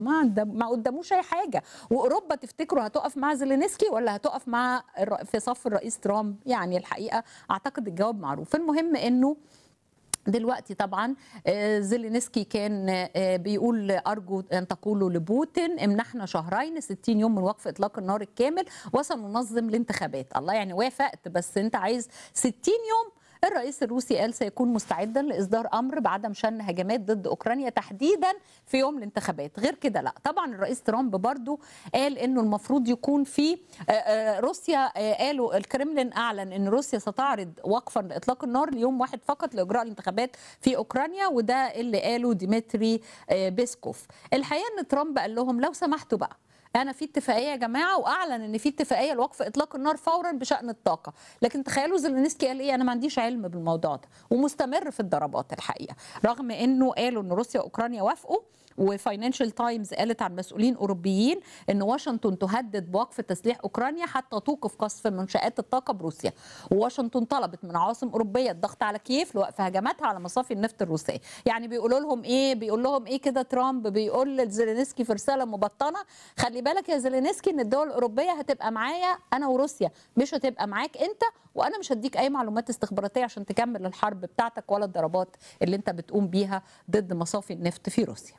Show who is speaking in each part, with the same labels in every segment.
Speaker 1: ما عندهم ما قداموش اي حاجه واوروبا تفتكروا هتقف مع زيلينسكي ولا هتقف مع الر- في صف الرئيس ترامب يعني الحقيقه اعتقد الجواب معروف المهم انه دلوقتي طبعا آه، زيلينسكي كان آه، بيقول ارجو ان تقولوا لبوتين امنحنا شهرين 60 يوم من وقف اطلاق النار الكامل وسننظم الانتخابات الله يعني وافقت بس انت عايز 60 يوم الرئيس الروسي قال سيكون مستعدا لاصدار امر بعدم شن هجمات ضد اوكرانيا تحديدا في يوم الانتخابات غير كده لا طبعا الرئيس ترامب برضو قال انه المفروض يكون في آه، آه، روسيا آه، قالوا الكرملين اعلن ان روسيا ستعرض وقفا لاطلاق النار ليوم واحد فقط لاجراء الانتخابات في اوكرانيا وده اللي قاله ديمتري آه، بيسكوف الحقيقه ان ترامب قال لهم لو سمحتوا بقى انا في اتفاقيه يا جماعه واعلن ان في اتفاقيه لوقف اطلاق النار فورا بشان الطاقه لكن تخيلوا زيلينسكي قال ايه انا ما عنديش علم بالموضوع ده ومستمر في الضربات الحقيقه رغم انه قالوا ان روسيا واوكرانيا وافقوا وفاينانشال تايمز قالت عن مسؤولين اوروبيين ان واشنطن تهدد بوقف تسليح اوكرانيا حتى توقف قصف منشات الطاقه بروسيا وواشنطن طلبت من عواصم اوروبيه الضغط على كييف لوقف هجماتها على مصافي النفط الروسيه يعني بيقولوا لهم ايه بيقول لهم ايه كده ترامب بيقول لزيلينسكي في رساله مبطنه خلي بالك يا زيلينسكي ان الدول الاوروبيه هتبقى معايا انا وروسيا مش هتبقى معاك انت وانا مش هديك اي معلومات استخباراتيه عشان تكمل الحرب بتاعتك ولا الضربات اللي انت بتقوم بيها ضد مصافي النفط في روسيا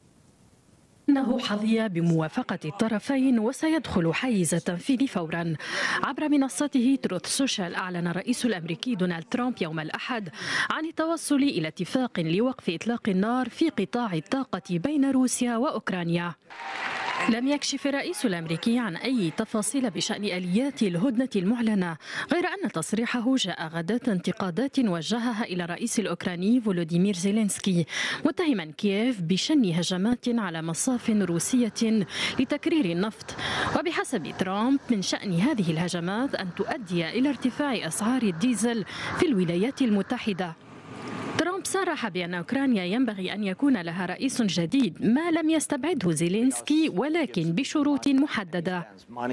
Speaker 2: إنه حظي بموافقة الطرفين وسيدخل حيز التنفيذ فورا عبر منصته تروث سوشيال أعلن الرئيس الأمريكي دونالد ترامب يوم الأحد عن التوصل إلى اتفاق لوقف إطلاق النار في قطاع الطاقة بين روسيا وأوكرانيا لم يكشف الرئيس الامريكي عن اي تفاصيل بشان اليات الهدنه المعلنه غير ان تصريحه جاء غداه انتقادات وجهها الى الرئيس الاوكراني فولوديمير زيلينسكي متهما كييف بشن هجمات على مصاف روسيه لتكرير النفط وبحسب ترامب من شان هذه الهجمات ان تؤدي الى ارتفاع اسعار الديزل في الولايات المتحده ترامب صرح بأن أوكرانيا ينبغي أن يكون لها رئيس جديد ما لم يستبعده زيلينسكي ولكن بشروط محددة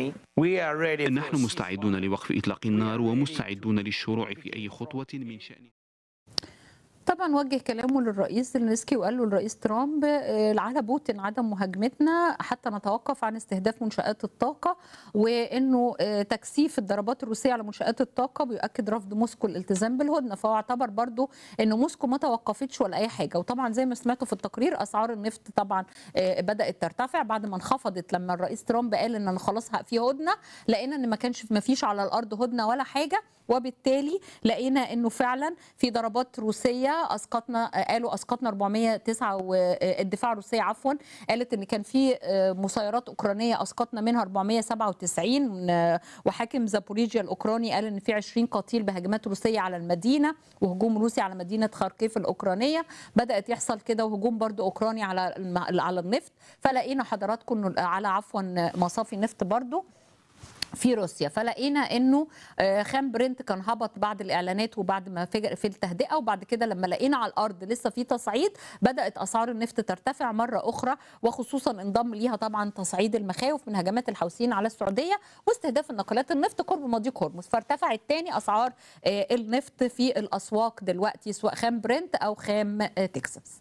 Speaker 3: نحن مستعدون لوقف إطلاق النار ومستعدون للشروع في أي خطوة من شأن
Speaker 1: طبعا وجه كلامه للرئيس زيلينسكي وقال له الرئيس ترامب آه، على بوتين عدم مهاجمتنا حتى نتوقف عن استهداف منشآت الطاقة وانه آه، تكثيف الضربات الروسية على منشآت الطاقة بيؤكد رفض موسكو الالتزام بالهدنة فهو اعتبر برضو انه موسكو ما توقفتش ولا اي حاجة وطبعا زي ما سمعتوا في التقرير اسعار النفط طبعا آه، بدأت ترتفع بعد ما انخفضت لما الرئيس ترامب قال ان خلاص في هدنة لقينا ان ما كانش ما فيش على الارض هدنة ولا حاجة وبالتالي لقينا انه فعلا في ضربات روسيه اسقطنا قالوا اسقطنا 409 والدفاع الروسيه عفوا قالت ان كان في مسيرات اوكرانيه اسقطنا منها 497 وحاكم زابوريجيا الاوكراني قال ان في 20 قتيل بهجمات روسيه على المدينه وهجوم روسي على مدينه خاركيف الاوكرانيه بدات يحصل كده وهجوم برضو اوكراني على الم- على النفط فلقينا حضراتكم إنه- على عفوا مصافي نفط برضو في روسيا فلقينا انه آه، خام برنت كان هبط بعد الاعلانات وبعد ما فج- في التهدئه وبعد كده لما لقينا على الارض لسه في تصعيد بدات اسعار النفط ترتفع مره اخرى وخصوصا انضم ليها طبعا تصعيد المخاوف من هجمات الحوثيين على السعوديه واستهداف الناقلات النفط قرب مضيق هرمز فارتفعت تاني اسعار آه، النفط في الاسواق دلوقتي سواء خام برنت او خام آه، تكساس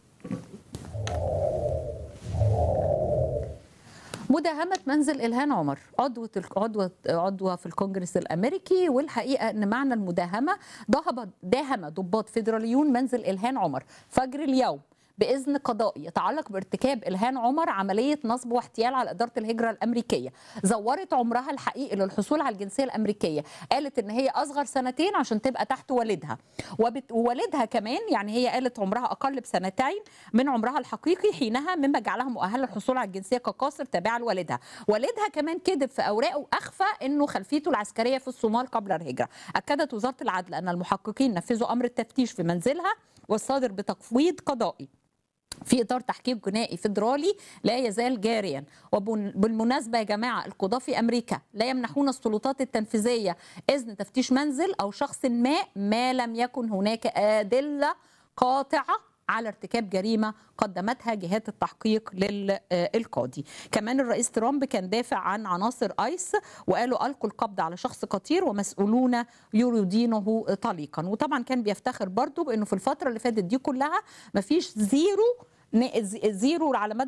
Speaker 1: مداهمة منزل إلهام عمر عضوة عضوة عضوة في الكونجرس الأمريكي والحقيقة أن معنى المداهمة ضهب داهم ضباط فيدراليون منزل إلهام عمر فجر اليوم بإذن قضائي يتعلق بارتكاب إلهام عمر عملية نصب واحتيال على إدارة الهجرة الأمريكية زورت عمرها الحقيقي للحصول على الجنسية الأمريكية قالت إن هي أصغر سنتين عشان تبقى تحت والدها وبت... ووالدها كمان يعني هي قالت عمرها أقل بسنتين من عمرها الحقيقي حينها مما جعلها مؤهلة للحصول على الجنسية كقاصر تابعة لوالدها والدها كمان كذب في أوراقه أخفى أنه خلفيته العسكرية في الصومال قبل الهجرة أكدت وزارة العدل أن المحققين نفذوا أمر التفتيش في منزلها والصادر بتفويض قضائي في اطار تحقيق جنائي فيدرالي لا يزال جاريا وبالمناسبه يا جماعه القضاه في امريكا لا يمنحون السلطات التنفيذيه اذن تفتيش منزل او شخص ما ما لم يكن هناك ادله قاطعه على ارتكاب جريمه قدمتها جهات التحقيق للقاضي كمان الرئيس ترامب كان دافع عن عناصر ايس وقالوا القوا القبض على شخص قطير ومسؤولون يريدينه طليقا وطبعا كان بيفتخر برضو بانه في الفتره اللي فاتت دي كلها مفيش زيرو زيرو على مدى